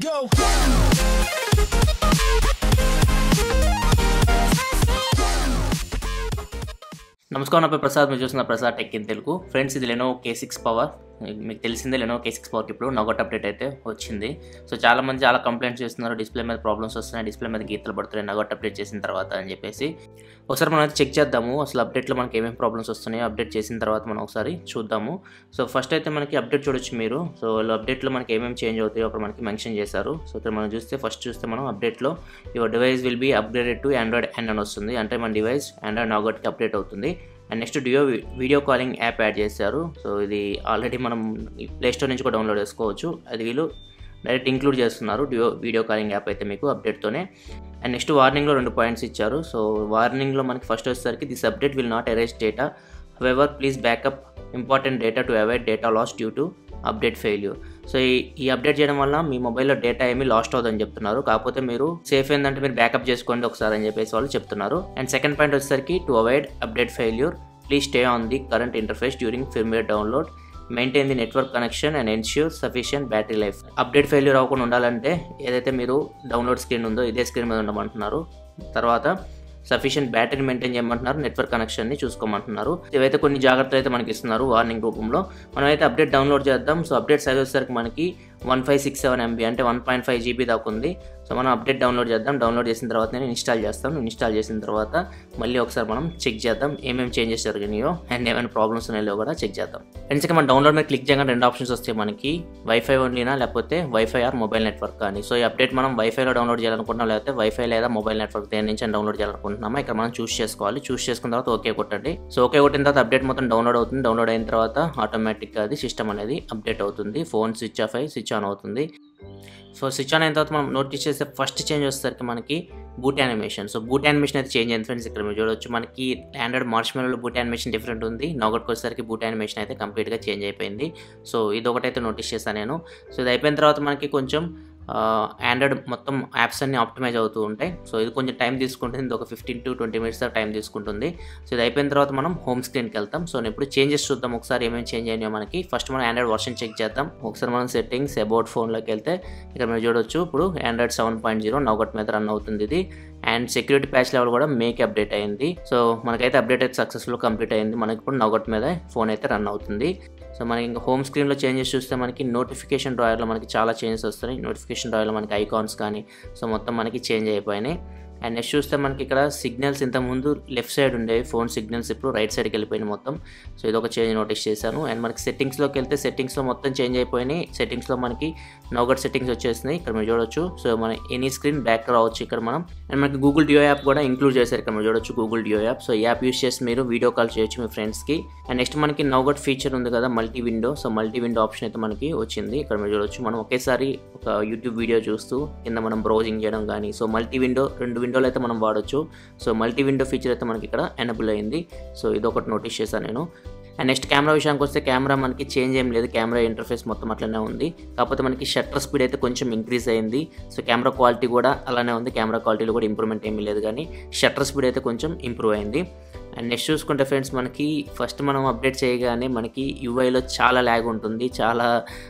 go. నమస్కారం నా పేరు ప్రసాద్ మీరు చూస్తున్న Prasad tech in Telugu friends ఇది లెనో కే సిక్స్ పవర్ మీకు తెలిసిందే లెనో కే సిక్స్ పవర్కి ఇప్పుడు నగట్ అప్డేట్ అయితే వచ్చింది సో చాలా మంది చాలా కంప్లైంట్స్ చేస్తున్నారు డిస్ప్లే మీద ప్రాబ్లమ్స్ వస్తున్నాయి డిస్ప్లే మీద గీతలు పడుతున్నాయి నగట్ అప్డేట్ చేసిన తర్వాత అని చెప్పేసి ఒకసారి మనం అయితే చెక్ చేద్దాము అసలు అప్డేట్లో మనకి ఏమేమి ప్రాబ్లమ్స్ వస్తున్నాయో అప్డేట్ చేసిన తర్వాత మనం ఒకసారి చూద్దాము సో ఫస్ట్ అయితే మనకి అప్డేట్ చూడొచ్చు మీరు సో వాళ్ళు అప్డేట్లో మనకి ఏమేమి చేంజ్ అవుతాయో అక్కడ మనకి మెన్షన్ చేశారు సో ఇక్కడ మనం చూస్తే ఫస్ట్ చూస్తే మనం అప్డేట్లో your device will be upgraded to Android N అని వస్తుంది అంటే మన డివైస్ ఆండ్రాయిడ్ నాగట్కి అప్డేట్ అవుతుంది and next Duo video calling app add చేశారు సో ఇది ఆల్రెడీ మనం ప్లే స్టోర్ నుంచి కూడా డౌన్లోడ్ చేసుకోవచ్చు అది వీళ్ళు డైరెక్ట్ ఇంక్లూడ్ చేస్తున్నారు డియో వీడియో కాలింగ్ యాప్ అయితే మీకు అప్డేట్తోనే అండ్ నెక్స్ట్ వార్నింగ్లో రెండు పాయింట్స్ ఇచ్చారు సో వార్నింగ్లో మనకి ఫస్ట్ వచ్చేసరికి this update will not erase data however please backup important data to avoid data loss due to update failure so ఈ ఈ అప్డేట్ చేయడం వల్ల మీ మొబైల్లో డేటా ఏమీ లాస్ట్ అవుతుందని చెప్తున్నారు కాకపోతే మీరు సేఫ్ ఏంటంటే మీరు బ్యాకప్ చేసుకోండి ఒకసారి అని చెప్పేసి వాళ్ళు చెప్తున్నారు అండ్ సెకండ్ పాయింట్ వచ్చేసరికి to avoid update failure please stay on the current interface during firmware download maintain the network connection and ensure sufficient battery life update failure అవ్వకుండా ఉండాలంటే ఏదైతే మీరు డౌన్లోడ్ స్క్రీన్ ఉందో ఇదే స్క్రీన్ మీద ఉండమంటున్నారు తర్వాత సఫిషియంట్ బ్యాటరీ మెయింటైన్ చేయమంటున్నారు నెట్వర్క్ కనెక్షన్ని చూసుకోమంటున్నారు ఇవైతే కొన్ని జాగ్రత్తలు అయితే మనకి ఇస్తున్నారు వార్నింగ్ రూపంలో మనం అయితే అప్డేట్ డౌన్లోడ్ చేద్దాం సో అప్డేట్ సైజ్ వచ్చేసరికి మనకి one five six seven MB అంటే వన్ పాయింట్ ఫైవ్ జీబీ దాకా ఉంది సో మనం అప్డేట్ డౌన్లోడ్ చేద్దాం డౌన్లోడ్ చేసిన తర్వాత నేను ఇన్స్టాల్ చేస్తాం ఇన్స్టాల్ చేసిన తర్వాత మళ్ళీ ఒకసారి మనం చెక్ చేద్దాం ఏమేమి చేంజెస్ జరిగినాయో అండ్ ఏమైనా ప్రాబ్లమ్స్ ఉన్నాయో కూడా చెక్ చేద్దాం ఫ్రెండ్స్ ఇక మనం డౌన్లోడ్ మీద క్లిక్ చేయగానే రెండు ఆప్షన్స్ వస్తాయి మనకి వైఫై ఓన్లీనా లేకపోతే వైఫై ఆర్ మొబైల్ నెట్వర్క్ కానీ సో ఈ అప్డేట్ మనం వైఫైలో డౌన్లోడ్ చేయాలనుకుంటున్నాం లేకపోతే వైఫై లేదా మొబైల్ నెట్వర్క్ దేని నుంచి డౌన్లోడ్ చేయాలనుకుంటున్నామా ఇక్కడ మనం చూస్ చేసుకోవాలి చూస్ చేసుకున్న తర్వాత ఓకే కొట్టండి సో ఓకే కొట్టిన తర్వాత అప్డేట్ మొత్తం డౌన్లోడ్ అవుతుంది డౌన్లోడ్ అయిన తర్వాత ఆటోమేటిక్గా అది సిస్టమ్ అనేది అప్డేట్ అవుతుంది ఫోన్ స్విచ్ ఆఫ్ అయ్యి స్విచ్ ఆన్ అవుతుంది సో స్విచ్ ఆన్ అయిన తర్వాత మనం నోటీస్ చేసే ఫస్ట్ చేంజ్ వచ్చేసరికి మనకి boot animation so boot animation అయితే చేంజ్ అయింది ఫ్రెండ్స్ ఇక్కడ మీరు చూడవచ్చు మనకి Android marshmallow boot animation different ఉంది నోగట్కి వచ్చేసరికి బూట్ యానిమేషన్ అయితే కంప్లీట్గా చేంజ్ అయిపోయింది సో ఇది ఒకటైతే నోటీస్ చేశాను నేను సో ఇది అయిపోయిన తర్వాత మనకి కొంచెం ఆండ్రాయిడ్ మొత్తం యాప్స్ అన్ని ఆప్టిమైజ్ అవుతూ ఉంటాయి సో ఇది కొంచెం టైం తీసుకుంటుంది ఇది ఒక ఫిఫ్టీన్ టు ట్వంటీ మినిట్స్ దాకా టైం తీసుకుంటుంది సో ఇది అయిపోయిన తర్వాత మనం హోమ్ స్క్రీన్కి వెళ్తాం సో నేను ఇప్పుడు చేంజెస్ చూద్దాం ఒకసారి ఏమేమి చేంజ్ అయినాయో మనకి ఫస్ట్ మనం ఆండ్రాయిడ్ వర్షన్ చెక్ చేద్దాం ఒకసారి మనం సెట్టింగ్స్ అబౌట్ ఫోన్లోకి వెళ్తే ఇక్కడ మీరు చూడొచ్చు ఇప్పుడు Android seven point zero Nougat మీద రన్ అవుతుంది ఇది అండ్ సెక్యూరిటీ ప్యాచ్ లెవెల్ కూడా మేక్ అప్డేట్ అయింది సో మనకైతే అప్డేట్ అయితే సక్సెస్ఫుల్ కంప్లీట్ అయింది మనకి ఇప్పుడు నౌగట్ మీద ఫోన్ అయితే రన్ అవుతుంది సో మనకి ఇంకా హోమ్ స్క్రీన్లో చేంజెస్ చూస్తే మనకి నోటిఫికేషన్ డ్రాయర్లో మనకి చాలా చేంజెస్ వస్తున్నాయి నోటిఫికేషన్ డ్రాయర్లో మనకి ఐకాన్స్ కానీ సో మొత్తం మనకి చేంజ్ అయిపోయినాయి అండ్ నెక్స్ట్ చూస్తే మనకి ఇక్కడ సిగ్నల్స్ ఇంతకుముందు లెఫ్ట్ సైడ్ ఉండేవి ఫోన్ సిగ్నల్స్ ఇప్పుడు రైట్ సైడ్కి వెళ్ళిపోయినాయి మొత్తం సో ఇది ఒక చేంజ్ నోటీస్ చేశాను అండ్ మనకి సెట్టింగ్స్లోకి వెళ్తే సెట్టింగ్స్లో మొత్తం చేంజ్ అయిపోయినాయి సెట్టింగ్స్లో మనకి నోగట్ సెట్టింగ్స్ వచ్చేసినాయి ఇక్కడ మీరు చూడొచ్చు సో మన ఎనీ స్క్రీన్ బ్యాక్ రావచ్చు ఇక్కడ మనం అండ్ మనకి గూగుల్ డియో యాప్ కూడా ఇంక్లూడ్ చేశారు ఇక్కడ మీరు చూడొచ్చు గూగుల్ డియో యాప్ సో ఈ యాప్ యూస్ చేసి మీరు వీడియో కాల్ చేయొచ్చు మీ ఫ్రెండ్స్కి అండ్ నెక్స్ట్ మనకి నౌగట్ ఫీచర్ ఉంది కదా multi window so multi window option అయితే మనకి వచ్చింది ఇక్కడ మీరు చూడొచ్చు మనం ఒకేసారి ఒక యూట్యూబ్ వీడియో చూస్తూ కింద మనం బ్రౌజింగ్ చేయడం కానీ సో మల్టీ విండో రెండు విండోలు అయితే మనం వాడచ్చు సో మల్టీ విండో ఫీచర్ అయితే మనకి ఇక్కడ ఎనబుల్ అయింది సో ఇది ఒకటి నోటీస్ చేశాను నేను అండ్ నెక్స్ట్ కెమెరా విషయానికి వస్తే కెమెరా మనకి చేంజ్ ఏం లేదు కెమెరా ఇంటర్ఫేస్ మొత్తం అట్లనే ఉంది కాకపోతే మనకి షట్టర్ స్పీడ్ అయితే కొంచెం ఇంక్రీజ్ అయింది సో కెమెరా క్వాలిటీ కూడా అలానే ఉంది కెమెరా క్వాలిటీలో కూడా ఇంప్రూవ్మెంట్ ఏమీ లేదు కానీ షట్టర్ స్పీడ్ అయితే కొంచెం ఇంప్రూవ్ అయింది అండ్ నెక్స్ట్ చూసుకుంటే ఫ్రెండ్స్ మనకి ఫస్ట్ మనం అప్డేట్ చేయగానే మనకి యూఐలో చాలా ల్యాగ్ ఉంటుంది చాలా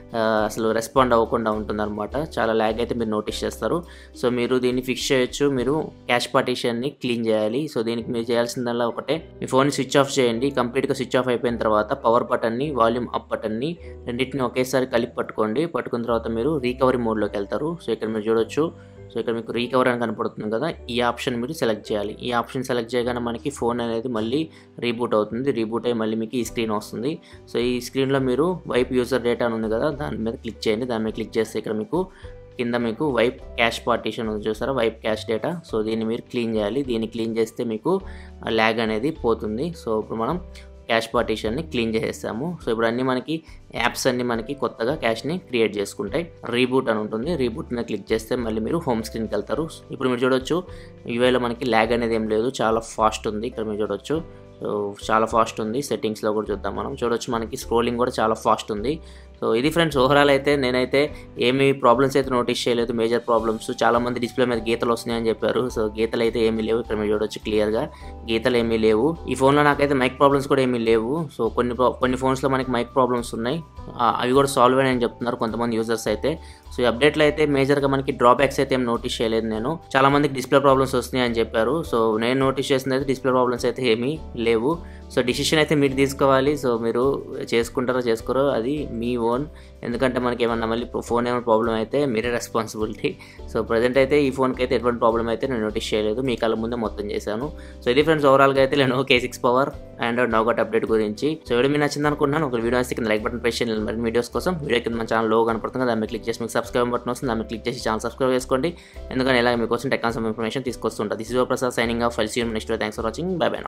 అసలు రెస్పాండ్ అవ్వకుండా ఉంటుంది అనమాట చాలా ల్యాగ్ అయితే మీరు నోటీస్ చేస్తారు సో మీరు దీన్ని ఫిక్స్ చేయొచ్చు మీరు క్యాష్ పార్టీషన్ని క్లీన్ చేయాలి సో దీనికి మీరు చేయాల్సిందల్లా ఒకటే మీ ఫోన్ స్విచ్ ఆఫ్ చేయండి కంప్లీట్గా స్విచ్ ఆఫ్ అయిపోయిన తర్వాత పవర్ బటన్ని వాల్యూమ్ అప్ బటన్ని రెండింటిని ఒకేసారి కలిపి పట్టుకోండి పట్టుకున్న తర్వాత మీరు రీకవరీ మోడ్లోకి వెళ్తారు సో ఇక్కడ మీరు చూడొచ్చు సో ఇక్కడ మీకు రీకవర్ అని కనపడుతుంది కదా ఈ ఆప్షన్ మీరు సెలెక్ట్ చేయాలి ఈ ఆప్షన్ సెలెక్ట్ చేయగానే మనకి ఫోన్ అనేది మళ్ళీ రీబూట్ అవుతుంది రీబూట్ అయ్యి మళ్ళీ మీకు ఈ స్క్రీన్ వస్తుంది సో ఈ స్క్రీన్లో మీరు వైప్ యూజర్ డేటా అని ఉంది కదా దాని మీద క్లిక్ చేయండి దాని మీద క్లిక్ చేస్తే ఇక్కడ మీకు కింద మీకు వైప్ క్యాష్ పార్టీషన్ ఉంది చూసారా వైప్ క్యాష్ డేటా సో దీన్ని మీరు క్లీన్ చేయాలి దీన్ని క్లీన్ చేస్తే మీకు ల్యాగ్ అనేది పోతుంది సో ఇప్పుడు మనం క్యాష్ పార్టీషన్ని క్లీన్ చేసేస్తాము సో ఇప్పుడు అన్నీ మనకి యాప్స్ అన్ని మనకి కొత్తగా క్యాష్ని క్రియేట్ చేసుకుంటాయి రీబూట్ అని ఉంటుంది రీబూట్ మీద క్లిక్ చేస్తే మళ్ళీ మీరు హోమ్ స్క్రీన్కి వెళ్తారు ఇప్పుడు మీరు చూడొచ్చు యూఐలో మనకి ల్యాగ్ అనేది ఏం లేదు చాలా ఫాస్ట్ ఉంది ఇక్కడ మీరు చూడొచ్చు సో చాలా ఫాస్ట్ ఉంది సెట్టింగ్స్లో కూడా చూద్దాం మనం చూడొచ్చు మనకి స్క్రోలింగ్ కూడా చాలా ఫాస్ట్ ఉంది సో ఇది ఫ్రెండ్స్ ఓవరాల్ అయితే నేనైతే ఏమి ప్రాబ్లమ్స్ అయితే నోటీస్ చేయలేదు మేజర్ ప్రాబ్లమ్స్ చాలా మంది డిస్ప్లే మీద గీతలు వస్తున్నాయని చెప్పారు సో గీతలు అయితే ఏమీ లేవు ఇక్కడ మీరు చూడొచ్చు క్లియర్గా గీతలు ఏమీ లేవు ఈ ఫోన్లో నాకైతే మైక్ ప్రాబ్లమ్స్ కూడా ఏమీ లేవు సో కొన్ని pro- కొన్ని ఫోన్స్లో మనకి మైక్ ప్రాబ్లమ్స్ ఉన్నాయి ఆ, అవి కూడా సాల్వ్ అని చెప్తున్నారు కొంతమంది యూజర్స్ అయితే సో ఈ అప్డేట్లో అయితే మేజర్గా మనకి డ్రాబ్యాక్స్ అయితే ఏం నోటీస్ చేయలేదు నేను చాలా మందికి డిస్ప్లే ప్రాబ్లమ్స్ వస్తున్నాయి అని చెప్పారు సో నేను నోటీస్ చేసింది అయితే డిస్ప్లే ప్రాబ్లమ్స్ అయితే ఏమీ లేవు సో డిసిషన్ అయితే మీరు తీసుకోవాలి సో మీరు చేసుకుంటారో చేసుకోరో అది మీ ఓన్ ఎందుకంటే మనకి ఏమన్నా మళ్ళీ ఫోన్ ఏమైనా ప్రాబ్లం అయితే మీరే రెస్పాన్సిబిలిటీ సో ప్రజెంట్ అయితే ఈ ఫోన్కి అయితే ఎటువంటి ప్రాబ్లం అయితే నేను నోటీస్ చేయలేదు మీ కళ్ళ ముందే మొత్తం చేశాను సో ఇది ఫ్రెండ్స్ ఓవరాల్గా అయితే నేను K six power and Nougat update గురించి సో వీడియో మీకు నచ్చింది అనుకున్నాను ఒక వీడియో వస్తే కింద లైక్ బటన్ ప్రెస్ చేయండి మరిన్ని వీడియోస్ కోసం వీడియో కింద మన ఛానల్ లో కనపడుతుంది కదా దాన్ని క్లిక్ చేసి మీకు సబ్స్క్రైబ్ బటన్ వస్తుంది దాన్ని క్లిక్ చేసి ఛానల్ సబ్స్క్రైబ్ చేసుకోండి ఎందుకంటే ఇలాగ మీకోసం టెక్ ఇన్ఫర్మేషన్ తీసుకొస్తుంటుంది this is Prasad signing off file seen next thanks for watching bye by